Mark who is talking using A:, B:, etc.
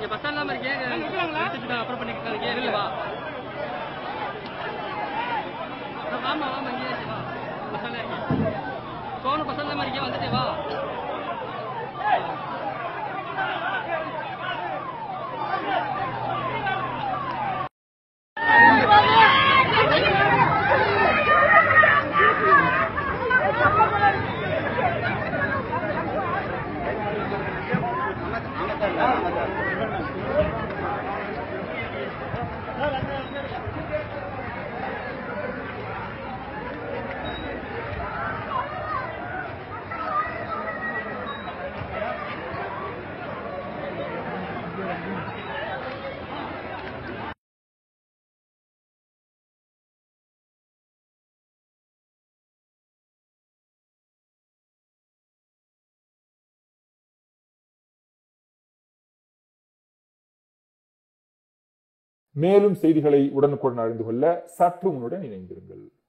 A: இங்க bus stand இல்லாம இருக்கே எடுத்துட்டு அப்புறம் பண்ணிக்கலாம் இங்கே வா ஆமா ஆமா இங்கே இருக்கு, வா பஸ் ஸ்டாண்ட்ல இருக்கேன் சோனு பஸ் ஸ்டாண்ட் இல்லாம இருக்கே வந்துட்டே வா
B: மேலும் செய்திகளை உடனுக்குடன் அறிந்து கொள்ள சற்று முன்னுடன் இணைந்திருங்கள்